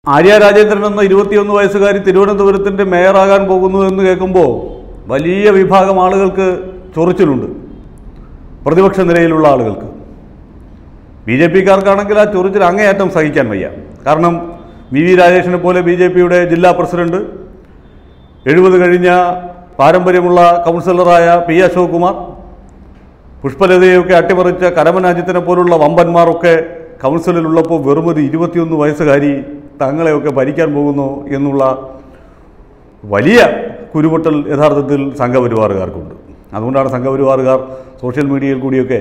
ആര്യ രാജേന്ദ്രൻ എന്ന ഇരുപത്തിയൊന്ന് വയസ്സുകാരി തിരുവനന്തപുരത്തിൻ്റെ മേയറാകാൻ പോകുന്നു എന്ന് കേൾക്കുമ്പോൾ വലിയ വിഭാഗം ആളുകൾക്ക് ചൊറിച്ചിലുണ്ട് പ്രതിപക്ഷ നിരയിലുള്ള ആളുകൾക്ക് ബി ജെ പിക്കാർക്കാണെങ്കിൽ ആ ചൊറിച്ചിൽ അങ്ങേയറ്റം സഹിക്കാൻ വയ്യ കാരണം വി വി രാജേഷിനെ പോലെ ബി ജെ പിയുടെ ജില്ലാ പ്രസിഡന്റ് എഴുപത് കഴിഞ്ഞ പാരമ്പര്യമുള്ള കൗൺസിലറായ പി അശോക് കുമാർ പുഷ്പലതയൊക്കെ അട്ടിമറിച്ച കരമനാജിത്തിനെ പോലുള്ള വമ്പന്മാരൊക്കെ കൗൺസിലിലുള്ളപ്പോൾ വെറുമൊരു ഇരുപത്തിയൊന്ന് വയസ്സുകാരി തങ്ങളെയൊക്കെ ഭരിക്കാൻ പോകുന്നു എന്നുള്ള വലിയ കുരുപൊട്ടൽ യഥാർത്ഥത്തിൽ സംഘപരിവാറുകാർക്കുണ്ട് അതുകൊണ്ടാണ് സംഘപരിവാറുകാർ സോഷ്യൽ മീഡിയയിൽ കൂടിയൊക്കെ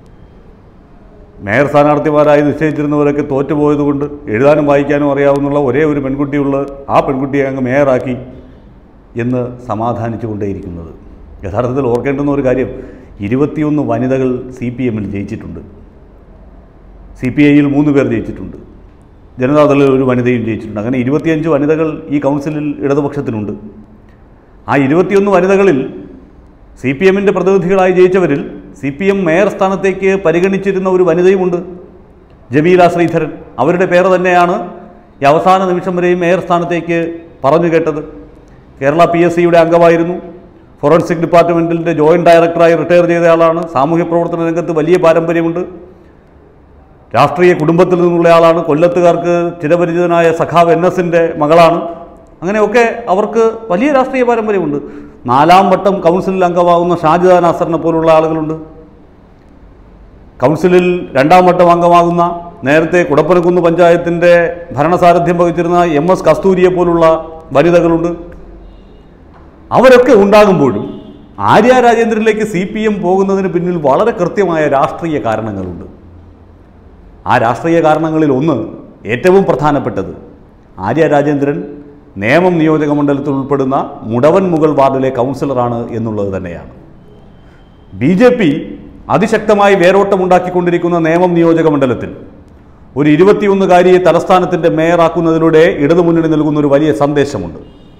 മേയർ സ്ഥാനാർത്ഥിമാരായി നിശ്ചയിച്ചിരുന്നവരൊക്കെ തോറ്റുപോയതുകൊണ്ട് എഴുതാനും വായിക്കാനും അറിയാവുന്ന ഒരേ ഒരു പെൺകുട്ടിയുള്ള ആ പെൺകുട്ടിയെ അങ്ങ് മേയറാക്കി എന്ന് സമാധാനിച്ചു കൊണ്ടേയിരിക്കുന്നത് യഥാർത്ഥത്തിൽ ഓർക്കേണ്ടുന്ന ഒരു കാര്യം ഇരുപത്തിയൊന്ന് വനിതകൾ സി പി എമ്മിൽ ജയിച്ചിട്ടുണ്ട് സി പി ഐയിൽ മൂന്ന് പേർ ജയിച്ചിട്ടുണ്ട് ജനതാദളിൽ ഒരു വനിതയും ജയിച്ചിട്ടുണ്ട് അങ്ങനെ ഇരുപത്തിയഞ്ച് വനിതകൾ ഈ കൗൺസിലിൽ ഇടതുപക്ഷത്തിനുണ്ട് ആ ഇരുപത്തിയൊന്ന് വനിതകളിൽ സി പി എമ്മിൻ്റെ പ്രതിനിധികളായി ജയിച്ചവരിൽ സി പി എം മേയർ സ്ഥാനത്തേക്ക് പരിഗണിച്ചിരുന്ന ഒരു വനിതയുമുണ്ട് ജമീല ശ്രീധരൻ അവരുടെ പേര് തന്നെയാണ് ഈ അവസാന നിമിഷം വരെയും മേയർ സ്ഥാനത്തേക്ക് പറഞ്ഞു കേട്ടത് കേരള പി എസ് സിയുടെ അംഗമായിരുന്നു ഫോറൻസിക് ഡിപ്പാർട്ട്മെൻറ്റിൻ്റെ ജോയിൻറ്റ് ഡയറക്ടറായി റിട്ടയർ ചെയ്തയാളാണ് സാമൂഹ്യ പ്രവർത്തന രംഗത്ത് വലിയ പാരമ്പര്യമുണ്ട് രാഷ്ട്രീയ കുടുംബത്തിൽ നിന്നുള്ള ആളാണ് കൊല്ലത്തുകാർക്ക് ചിരപരിചിതനായ സഖാവ് എൻ എസിൻ്റെ മകളാണ് അങ്ങനെയൊക്കെ അവർക്ക് വലിയ രാഷ്ട്രീയ പാരമ്പര്യമുണ്ട് നാലാം വട്ടം കൗൺസിലിൽ അംഗമാകുന്ന ഷാജിദ നാസറിനെ പോലുള്ള ആളുകളുണ്ട് കൗൺസിലിൽ രണ്ടാം വട്ടം അംഗമാകുന്ന നേരത്തെ കുടപ്പനക്കുന്ന് പഞ്ചായത്തിൻ്റെ ഭരണസാരഥ്യം വഹിച്ചിരുന്ന എം എസ് കസ്തൂരിയെ പോലുള്ള വനിതകളുണ്ട് അവരൊക്കെ ഉണ്ടാകുമ്പോഴും ആര്യ രാജേന്ദ്രനിലേക്ക് സി പി എം പോകുന്നതിന് പിന്നിൽ വളരെ കൃത്യമായ രാഷ്ട്രീയ കാരണങ്ങളുണ്ട് ആ രാഷ്ട്രീയ കാരണങ്ങളിൽ ഒന്ന് ഏറ്റവും പ്രധാനപ്പെട്ടത് ആര്യ രാജേന്ദ്രൻ നേമം നിയോജക മണ്ഡലത്തിൽ ഉൾപ്പെടുന്ന മുടവൻ മുകൾ വാർഡിലെ കൗൺസിലറാണ് എന്നുള്ളത് തന്നെയാണ് ബി ജെ പി അതിശക്തമായി വേരോട്ടമുണ്ടാക്കിക്കൊണ്ടിരിക്കുന്ന നേമം നിയോജക മണ്ഡലത്തിൽ ഒരു ഇരുപത്തിയൊന്നുകാരിയെ തലസ്ഥാനത്തിൻ്റെ മേയറാക്കുന്നതിലൂടെ ഇടതുമുന്നണി നൽകുന്ന ഒരു വലിയ സന്ദേശമുണ്ട്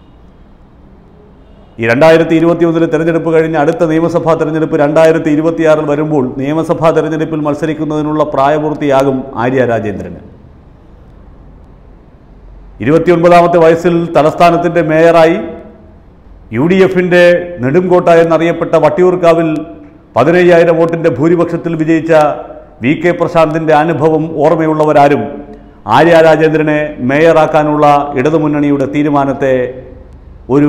ഈ രണ്ടായിരത്തി ഇരുപത്തിയൊന്നിലെ തെരഞ്ഞെടുപ്പ് കഴിഞ്ഞ് അടുത്ത നിയമസഭാ തെരഞ്ഞെടുപ്പ് രണ്ടായിരത്തി ഇരുപത്തിയാറിൽ വരുമ്പോൾ നിയമസഭാ തെരഞ്ഞെടുപ്പിൽ മത്സരിക്കുന്നതിനുള്ള പ്രായപൂർത്തിയാകും ആര്യ രാജേന്ദ്രന് ഇരുപത്തിയൊൻപതാമത്തെ വയസ്സിൽ തലസ്ഥാനത്തിൻ്റെ മേയറായി യു ഡി എഫിൻ്റെ നെടുംകോട്ട എന്നറിയപ്പെട്ട വട്ടിയൂർക്കാവിൽ പതിനയ്യായിരം വോട്ടിൻ്റെ ഭൂരിപക്ഷത്തിൽ വിജയിച്ച വി കെ പ്രശാന്തിൻ്റെ അനുഭവം ഓർമ്മയുള്ളവരാരും ആര്യ രാജേന്ദ്രനെ മേയറാക്കാനുള്ള ഇടതുമുന്നണിയുടെ തീരുമാനത്തെ ഒരു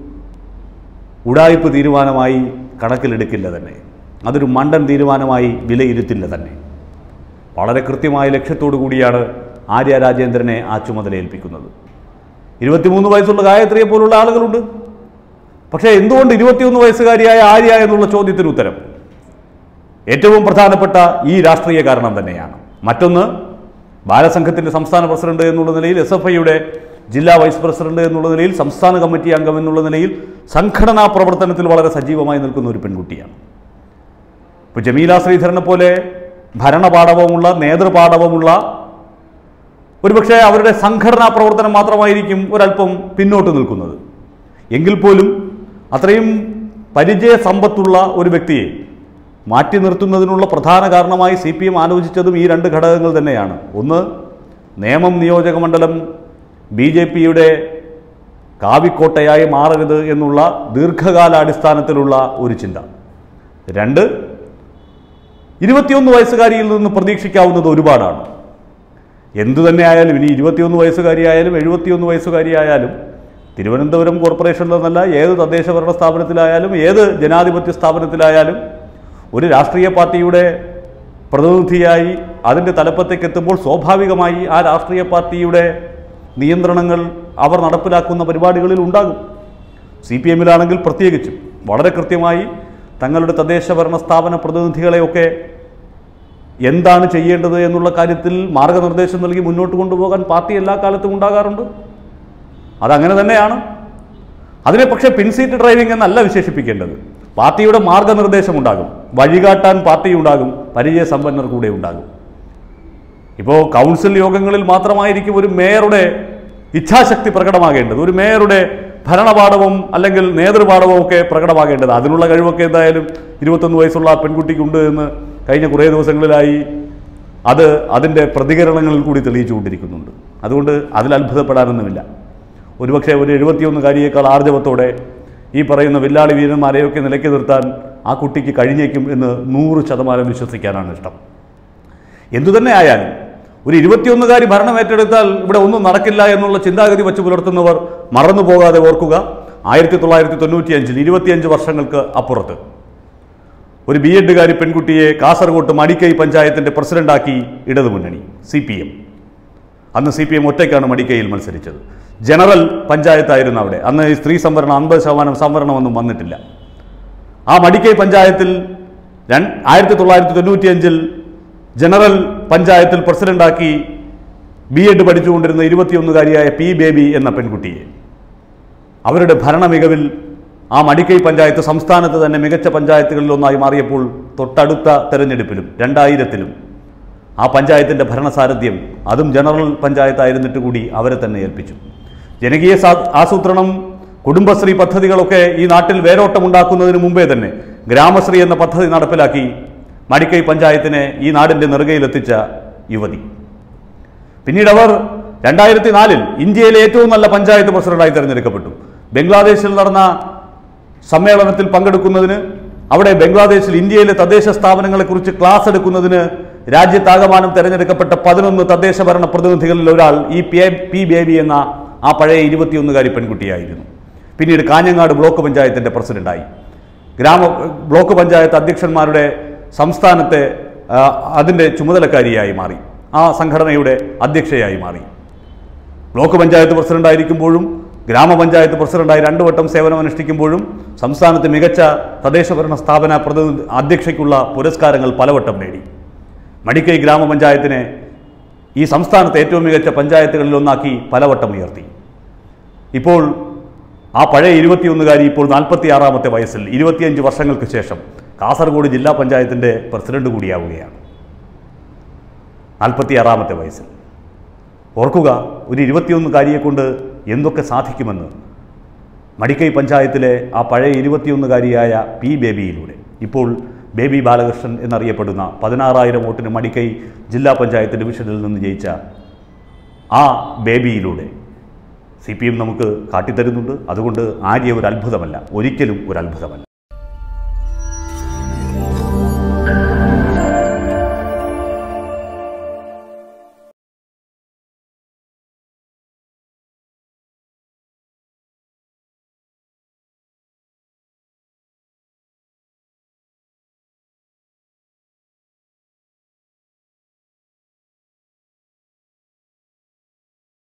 ഉടായ്പ് തീരുമാനമായി കണക്കിലെടുക്കില്ല തന്നെ അതൊരു മണ്ടൻ തീരുമാനമായി വിലയിരുത്തില്ല തന്നെ വളരെ കൃത്യമായ ലക്ഷ്യത്തോടു കൂടിയാണ് ആര്യ രാജേന്ദ്രനെ ആ ചുമതല ഏൽപ്പിക്കുന്നത് ഇരുപത്തിമൂന്ന് വയസ്സുള്ള ഗായത്രിയെ പോലുള്ള ആളുകളുണ്ട് പക്ഷേ എന്തുകൊണ്ട് ഇരുപത്തിയൊന്ന് വയസ്സുകാരിയായ ആര്യ എന്നുള്ള ചോദ്യത്തിന് ഉത്തരം ഏറ്റവും പ്രധാനപ്പെട്ട ഈ രാഷ്ട്രീയ കാരണം തന്നെയാണ് മറ്റൊന്ന് ബാലസംഘത്തിൻ്റെ സംസ്ഥാന പ്രസിഡന്റ് എന്നുള്ള നിലയിൽ എസ് എഫ് ഐയുടെ ജില്ലാ വൈസ് പ്രസിഡന്റ് എന്നുള്ള നിലയിൽ സംസ്ഥാന കമ്മിറ്റി അംഗം എന്നുള്ള നിലയിൽ സംഘടനാ പ്രവർത്തനത്തിൽ വളരെ സജീവമായി നിൽക്കുന്ന ഒരു പെൺകുട്ടിയാണ് ഇപ്പോൾ ജമീല ശ്രീധരനെ പോലെ ഭരണപാടവമുള്ള നേതൃപാടവമുള്ള ഒരുപക്ഷെ അവരുടെ സംഘടനാ പ്രവർത്തനം മാത്രമായിരിക്കും ഒരല്പം പിന്നോട്ട് നിൽക്കുന്നത് എങ്കിൽ പോലും അത്രയും പരിചയ സമ്പത്തുള്ള ഒരു വ്യക്തിയെ മാറ്റി നിർത്തുന്നതിനുള്ള പ്രധാന കാരണമായി സി പി എം ആലോചിച്ചതും ഈ രണ്ട് ഘടകങ്ങൾ തന്നെയാണ് ഒന്ന് നേമം നിയോജക മണ്ഡലം ബി ജെ പിയുടെ കാവിക്കോട്ടയായി മാറരുത് എന്നുള്ള ദീർഘകാലാടിസ്ഥാനത്തിലുള്ള ഒരു ചിന്ത രണ്ട് ഇരുപത്തിയൊന്ന് വയസ്സുകാരിയിൽ നിന്ന് പ്രതീക്ഷിക്കാവുന്നത് ഒരുപാടാണ് എന്തു തന്നെ ആയാലും ഇനി ഇരുപത്തിയൊന്ന് വയസ്സുകാരിയായാലും എഴുപത്തിയൊന്ന് വയസ്സുകാരിയായാലും തിരുവനന്തപുരം കോർപ്പറേഷനിലെന്നല്ല ഏത് തദ്ദേശ ഭരണ സ്ഥാപനത്തിലായാലും ഏത് ജനാധിപത്യ സ്ഥാപനത്തിലായാലും ഒരു രാഷ്ട്രീയ പാർട്ടിയുടെ പ്രതിനിധിയായി അതിൻ്റെ തലപ്പത്തേക്ക് എത്തുമ്പോൾ സ്വാഭാവികമായി ആ രാഷ്ട്രീയ പാർട്ടിയുടെ നിയന്ത്രണങ്ങൾ അവർ നടപ്പിലാക്കുന്ന പരിപാടികളിൽ ഉണ്ടാകും സി പി എമ്മിലാണെങ്കിൽ പ്രത്യേകിച്ചും വളരെ കൃത്യമായി തങ്ങളുടെ തദ്ദേശ ഭരണ സ്ഥാപന പ്രതിനിധികളെയൊക്കെ എന്താണ് ചെയ്യേണ്ടത് എന്നുള്ള കാര്യത്തിൽ മാർഗനിർദ്ദേശം നൽകി മുന്നോട്ട് കൊണ്ടുപോകാൻ പാർട്ടി എല്ലാ കാലത്തും ഉണ്ടാകാറുണ്ട് അതങ്ങനെ തന്നെയാണ് അതിനെ പക്ഷേ പിൻസീറ്റ് ഡ്രൈവിംഗ് എന്നല്ല വിശേഷിപ്പിക്കേണ്ടത് പാർട്ടിയുടെ മാർഗനിർദ്ദേശം ഉണ്ടാകും വഴികാട്ടാൻ പാർട്ടി ഉണ്ടാകും പരിചയ സമ്പന്നർ കൂടെ ഉണ്ടാകും ഇപ്പോൾ കൗൺസിൽ യോഗങ്ങളിൽ മാത്രമായിരിക്കും ഒരു മേയറുടെ ഇച്ഛാശക്തി പ്രകടമാകേണ്ടത് ഒരു മേയറുടെ ഭരണപാഠവും അല്ലെങ്കിൽ നേതൃപാഠവും ഒക്കെ പ്രകടമാകേണ്ടത് അതിനുള്ള കഴിവൊക്കെ എന്തായാലും ഇരുപത്തൊന്ന് വയസ്സുള്ള ആ പെൺകുട്ടിക്കുണ്ട് എന്ന് കഴിഞ്ഞ കുറേ ദിവസങ്ങളിലായി അത് അതിൻ്റെ പ്രതികരണങ്ങളിൽ കൂടി തെളിയിച്ചുകൊണ്ടിരിക്കുന്നുണ്ട് അതുകൊണ്ട് അതിൽ അത്ഭുതപ്പെടാനൊന്നുമില്ല ഒരുപക്ഷെ ഒരു എഴുപത്തിയൊന്നുകാരിയേക്കാൾ ആർജവത്തോടെ ഈ പറയുന്ന വില്ലാളി വീരന്മാരെയൊക്കെ നിലയ്ക്ക് നിർത്താൻ ആ കുട്ടിക്ക് കഴിഞ്ഞേക്കും എന്ന് നൂറ് ശതമാനം വിശ്വസിക്കാനാണ് ഇഷ്ടം എന്തുതന്നെ ആയാലും ഒരു ഇരുപത്തിയൊന്നുകാരി ഭരണം ഏറ്റെടുത്താൽ ഇവിടെ ഒന്നും നടക്കില്ല എന്നുള്ള ചിന്താഗതി വച്ച് പുലർത്തുന്നവർ മറന്നു പോകാതെ ഓർക്കുക ആയിരത്തി തൊള്ളായിരത്തി തൊണ്ണൂറ്റിയഞ്ചിൽ ഇരുപത്തിയഞ്ച് വർഷങ്ങൾക്ക് അപ്പുറത്ത് ഒരു ബി എഡുകാരി പെൺകുട്ടിയെ കാസർഗോട്ട് മടിക്കൈ പഞ്ചായത്തിൻ്റെ പ്രസിഡന്റാക്കി ഇടതുമുന്നണി സി പി എം അന്ന് സി പി എം ഒറ്റയ്ക്കാണ് മടിക്കൈയിൽ മത്സരിച്ചത് ജനറൽ പഞ്ചായത്തായിരുന്നു അവിടെ അന്ന് ഈ സ്ത്രീ സംവരണം അൻപത് ശതമാനം സംവരണമൊന്നും വന്നിട്ടില്ല ആ മടിക്കൈ പഞ്ചായത്തിൽ രൺ ആയിരത്തി തൊള്ളായിരത്തി തൊണ്ണൂറ്റിയഞ്ചിൽ ജനറൽ പഞ്ചായത്തിൽ പ്രസിഡന്റാക്കി ബി എഡ് പഠിച്ചുകൊണ്ടിരുന്ന ഇരുപത്തിയൊന്നുകാരിയായ പി ബേബി എന്ന പെൺകുട്ടിയെ അവരുടെ ഭരണ മികവിൽ ആ മടിക്കൈ പഞ്ചായത്ത് സംസ്ഥാനത്ത് തന്നെ മികച്ച പഞ്ചായത്തുകളിലൊന്നായി മാറിയപ്പോൾ തൊട്ടടുത്ത തെരഞ്ഞെടുപ്പിലും രണ്ടായിരത്തിലും ആ പഞ്ചായത്തിൻ്റെ ഭരണസാരഥ്യം അതും ജനറൽ പഞ്ചായത്തായിരുന്നിട്ട് കൂടി അവരെ തന്നെ ഏൽപ്പിച്ചു ജനകീയ സാ- ആസൂത്രണം കുടുംബശ്രീ പദ്ധതികളൊക്കെ ഈ നാട്ടിൽ വേരോട്ടമുണ്ടാക്കുന്നതിന് മുമ്പേ തന്നെ ഗ്രാമശ്രീ എന്ന പദ്ധതി നടപ്പിലാക്കി മടിക്കൈ പഞ്ചായത്തിനെ ഈ നാടിൻ്റെ നെറുകയിലെത്തിച്ച യുവതി പിന്നീട് അവർ രണ്ടായിരത്തി നാലിൽ ഇന്ത്യയിലെ ഏറ്റവും നല്ല പഞ്ചായത്ത് പ്രസിഡന്റായി തിരഞ്ഞെടുക്കപ്പെട്ടു ബംഗ്ലാദേശിൽ നടന്ന സമ്മേളനത്തിൽ പങ്കെടുക്കുന്നതിന് അവിടെ ബംഗ്ലാദേശിൽ ഇന്ത്യയിലെ തദ്ദേശ സ്ഥാപനങ്ങളെക്കുറിച്ച് ക്ലാസ് എടുക്കുന്നതിന് രാജ്യത്താകമാനം തിരഞ്ഞെടുക്കപ്പെട്ട പതിനൊന്ന് തദ്ദേശ ഭരണ പ്രതിനിധികളിൽ ഒരാൾ ഈ പി പി ബേബി എന്ന ആ പഴയ ഇരുപത്തിയൊന്നുകാരി പെൺകുട്ടിയായിരുന്നു പിന്നീട് കാഞ്ഞങ്ങാട് ബ്ലോക്ക് പഞ്ചായത്തിൻ്റെ പ്രസിഡന്റായി ഗ്രാമ ബ്ലോക്ക് പഞ്ചായത്ത് അധ്യക്ഷന്മാരുടെ സംസ്ഥാനത്തെ ആ, അതിൻ്റെ ചുമതലക്കാരിയായി മാറി ആ സംഘടനയുടെ അധ്യക്ഷയായി മാറി ബ്ലോക്ക് പഞ്ചായത്ത് പ്രസിഡന്റായിരിക്കുമ്പോഴും ഗ്രാമപഞ്ചായത്ത് പ്രസിഡന്റായി രണ്ടു വട്ടം സേവനം അനുഷ്ഠിക്കുമ്പോഴും സംസ്ഥാനത്ത് മികച്ച തദ്ദേശഭരണ സ്ഥാപന പ്രതിനിധി അധ്യക്ഷയ്ക്കുള്ള പുരസ്കാരങ്ങൾ പലവട്ടം നേടി മടിക്കൈ ഗ്രാമപഞ്ചായത്തിനെ ഈ സംസ്ഥാനത്തെ ഏറ്റവും മികച്ച പഞ്ചായത്തുകളിൽ ഒന്നാക്കി പലവട്ടം ഉയർത്തി ഇപ്പോൾ ആ പഴയ ഇരുപത്തിയൊന്നുകാരി ഇപ്പോൾ നാൽപ്പത്തി ആറാമത്തെ വയസ്സിൽ ഇരുപത്തിയഞ്ച് വർഷങ്ങൾക്ക് ശേഷം കാസർഗോഡ് ജില്ലാ പഞ്ചായത്തിൻ്റെ പ്രസിഡന്റ് കൂടിയാവുകയാണ് നാൽപ്പത്തി ആറാമത്തെ വയസ്സിൽ ഓർക്കുക ഒരു ഇരുപത്തിയൊന്നുകാരിയെ കൊണ്ട് എന്തൊക്കെ സാധിക്കുമെന്ന് മടിക്കൈ പഞ്ചായത്തിലെ ആ പഴയ ഇരുപത്തിയൊന്നുകാരിയായ പി ബേബിയിലൂടെ ഇപ്പോൾ ബേബി ബാലകൃഷ്ണൻ എന്നറിയപ്പെടുന്ന പതിനാറായിരം വോട്ടിന് മടിക്കൈ ജില്ലാ പഞ്ചായത്ത് ഡിവിഷനിൽ നിന്ന് ജയിച്ച ആ ബേബിയിലൂടെ സി പി എം നമുക്ക് കാട്ടിത്തരുന്നുണ്ട് അതുകൊണ്ട് ആര്യ ഒരു അത്ഭുതമല്ല ഒരിക്കലും ഒരു അത്ഭുതമല്ല